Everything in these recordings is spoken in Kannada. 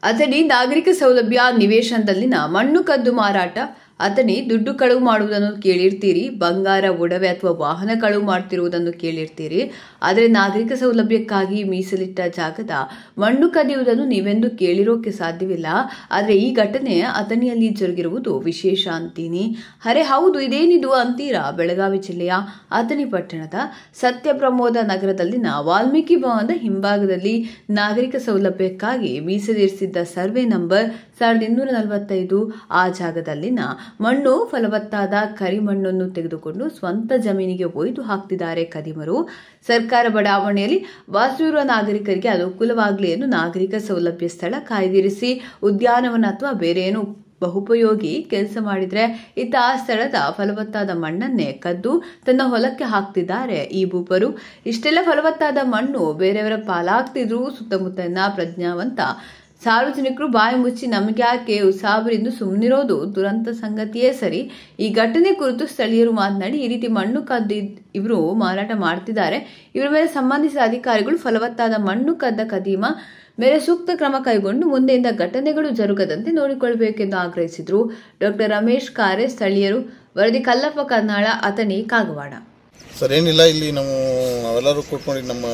ಅಥಣಿ ನಾಗರಿಕ ಸೌಲಭ್ಯ ನಿವೇಶನದಲ್ಲಿನ ಮಣ್ಣು ಕದ್ದು ಮಾರಾಟ ಅಥಣಿ ದುಡ್ಡು ಕಳುವು ಮಾಡುವುದನ್ನು ಕೇಳಿರ್ತೀರಿ ಬಂಗಾರ ಒಡವೆ ಅಥವಾ ವಾಹನ ಕಳುವು ಮಾಡ್ತಿರುವುದನ್ನು ಕೇಳಿರ್ತೀರಿ ಆದರೆ ನಾಗರಿಕ ಸೌಲಭ್ಯಕ್ಕಾಗಿ ಮೀಸಲಿಟ್ಟ ಜಾಗದ ಮಣ್ಣು ಕದಿಯುವುದನ್ನು ನೀವೆಂದು ಕೇಳಿರೋಕೆ ಸಾಧ್ಯವಿಲ್ಲ ಆದರೆ ಈ ಘಟನೆ ಅಥಣಿಯಲ್ಲಿ ಜರುಗಿರುವುದು ವಿಶೇಷ ಅಂತೀನಿ ಅರೆ ಹೌದು ಇದೇನಿದು ಅಂತೀರಾ ಬೆಳಗಾವಿ ಜಿಲ್ಲೆಯ ಅಥಣಿ ಪಟ್ಟಣದ ಸತ್ಯಪ್ರಮೋದ ನಗರದಲ್ಲಿನ ವಾಲ್ಮೀಕಿ ಭವನದ ಹಿಂಭಾಗದಲ್ಲಿ ನಾಗರಿಕ ಸೌಲಭ್ಯಕ್ಕಾಗಿ ಮೀಸಲಿರಿಸಿದ್ದ ಸರ್ವೆ ನಂಬರ್ ಸಾವಿರದ ಇನ್ನೂರ ನಲವತ್ತೈದು ಆ ಜಾಗದಲ್ಲಿನ ಮಣ್ಣು ಫಲವತ್ತಾದ ಕರಿಮಣ್ಣನ್ನು ತೆಗೆದುಕೊಂಡು ಸ್ವಂತ ಜಮೀನಿಗೆ ಒಯ್ದು ಹಾಕ್ತಿದ್ದಾರೆ ಕದಿಮರು ಸರ್ಕಾರ ಬಡಾವಣೆಯಲ್ಲಿ ವಾಸಿಸುವ ನಾಗರಿಕರಿಗೆ ಅನುಕೂಲವಾಗಲಿ ಎಂದು ನಾಗರಿಕ ಸೌಲಭ್ಯ ಸ್ಥಳ ಕಾಯ್ದಿರಿಸಿ ಉದ್ಯಾನವನ ಅಥವಾ ಬೇರೆ ಏನು ಬಹುಪಯೋಗಿ ಕೆಲಸ ಮಾಡಿದ್ರೆ ಇತ್ತ ಆ ಸ್ಥಳದ ಫಲವತ್ತಾದ ಮಣ್ಣನ್ನೇ ಕದ್ದು ತನ್ನ ಹೊಲಕ್ಕೆ ಹಾಕ್ತಿದ್ದಾರೆ ಈ ಭೂಪರು ಇಷ್ಟೆಲ್ಲ ಫಲವತ್ತಾದ ಮಣ್ಣು ಬೇರೆಯವರ ಪಾಲಾಗ್ತಿದ್ರು ಸುತ್ತಮುತ್ತಲಿನ ಪ್ರಜ್ಞಾವಂತ ಸಾರ್ವಜನಿಕರು ಬಾಯಿ ಮುಚ್ಚಿ ನಮಗೆ ಯಾಕೆ ಉಸಾಬರಿಂದ ಸುಮ್ಮನಿರೋದು ದುರಂತ ಸಂಗತಿಯೇ ಸರಿ ಈ ಘಟನೆ ಕುರಿತು ಸ್ಥಳೀಯರು ಮಾತನಾಡಿ ಈ ರೀತಿ ಮಣ್ಣು ಕದ್ದು ಇವರು ಮಾರಾಟ ಮಾಡ್ತಿದ್ದಾರೆ ಇವರ ಮೇಲೆ ಸಂಬಂಧಿಸಿದ ಅಧಿಕಾರಿಗಳು ಫಲವತ್ತಾದ ಮಣ್ಣು ಕದ್ದ ಕದೀಮ ಮೇಲೆ ಸೂಕ್ತ ಕ್ರಮ ಕೈಗೊಂಡು ಮುಂದೆಯಿಂದ ಘಟನೆಗಳು ಜರುಗದಂತೆ ನೋಡಿಕೊಳ್ಳಬೇಕೆಂದು ಆಗ್ರಹಿಸಿದರು ಡಾಕ್ಟರ್ ರಮೇಶ್ ಕಾರೆ ಸ್ಥಳೀಯರು ವರದಿ ಕಲ್ಲಪ್ಪ ಕರ್ನಾಳ ಅಥಣಿ ಕಾಗವಾಡ ಸರ್ ಏನಿಲ್ಲ ಇಲ್ಲಿ ನಾವು ನಾವೆಲ್ಲರೂ ಕೂತ್ಕೊಂಡು ನಮ್ಮ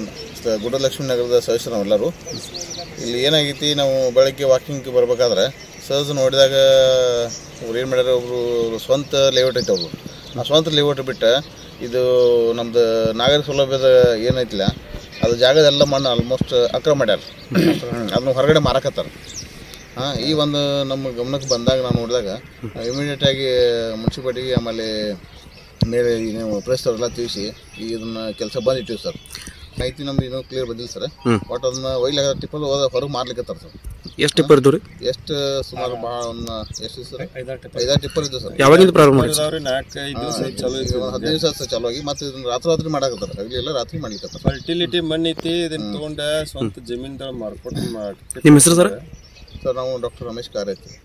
ಸ- ಗುಡಲಕ್ಷ್ಮೀ ನಗರದ ಸದಸ್ಯರು ನಾವೆಲ್ಲರೂ ಇಲ್ಲಿ ಏನಾಗೈತಿ ನಾವು ಬೆಳಗ್ಗೆ ವಾಕಿಂಗ್ ಬರ್ಬೇಕಾದ್ರೆ ಸಹಜ ನೋಡಿದಾಗ ಅವ್ರು ಏನು ಮಾಡ್ಯಾರ ಒಬ್ಬರು ಸ್ವಂತ ಲೇಔಟ್ ಐತೆ ಅವರು ಆ ಸ್ವಂತ ಲೇಔಟ್ ಬಿಟ್ಟು ಇದು ನಮ್ದು ನಾಗರಿಕ ಸೌಲಭ್ಯದ ಏನೈತಿಲ್ಲ ಅದು ಜಾಗದೆಲ್ಲ ಮಣ್ಣು ಆಲ್ಮೋಸ್ಟ್ ಅಕ್ರಮ ಮಾಡ್ಯಾರ ಅದನ್ನ ಹೊರಗಡೆ ಮಾರಕತ್ತಾರ ಹಾಂ ಈ ಒಂದು ನಮ್ಮ ಗಮನಕ್ಕೆ ಬಂದಾಗ ನಾವು ನೋಡಿದಾಗ ಇಮಿಡಿಯೇಟಾಗಿ ಮುನ್ಸಿಪಾಲ್ಟಿಗೆ ಆಮೇಲೆ ಮೇಲೆ ಈ ನೀವು ಪ್ರೆಸ್ ಅವರೆಲ್ಲ ತಿಳಿಸಿ ಈ ಇದನ್ನ ಕೆಲಸ ಬಂದಿಟ್ಟಿವಿ ಸರ್ ಮಾಹಿತಿ ನಮ್ದು ಇನ್ನೂ ಕ್ಲಿಯರ್ ಬಂದಿಲ್ಲ ಸರ್ ಬಟ್ ಅದನ್ನ ಒಯ್ಲ ಟಿಪ್ಪಲ್ ಹೋದ ಹೊರಗೆ ಮಾರ್ಲಿಕ್ಕತ್ತಾರ ಸರ್ ಎಷ್ಟು ಟಿಪ್ಪರ್ ಇದ್ದು ರೀ ಎಷ್ಟು ಸುಮಾರು ಭಾಳ ಒಂದು ಎಷ್ಟು ಸರ್ ಐದಾರು ಟಿಪ್ಪರ್ ಇದ್ದು ಸರ್ ಯಾವಾಗಿಂದ ಪ್ರಾರಂಭ ಮಾಡಿ ಹದಿನೈದು ದಿವಸ ಚಾಲು ಆಗಿ ಮತ್ತೆ ಇದನ್ನ ರಾತ್ರಿ ರಾತ್ರಿ ಮಾಡಾಕತ್ತಾರ ಹಗಲಿಲ್ಲ ರಾತ್ರಿ ಮಾಡ್ಲಿಕ್ಕತ್ತಾರ ಫರ್ಟಿಲಿಟಿ ಮಣ್ಣು ಐತಿ ಇದನ್ನ ತಗೊಂಡ ಸ್ವಂತ ಜಮೀನ್ದಾಗ ಮಾರ್ಕೊಟ್ಟು ನಿಮ್ಮ ಹೆಸರು ಸರ್ ಸರ್ ನಾವು ಡಾಕ್ಟರ್ ರಮೇಶ್ ಕಾರ್ ಐತಿ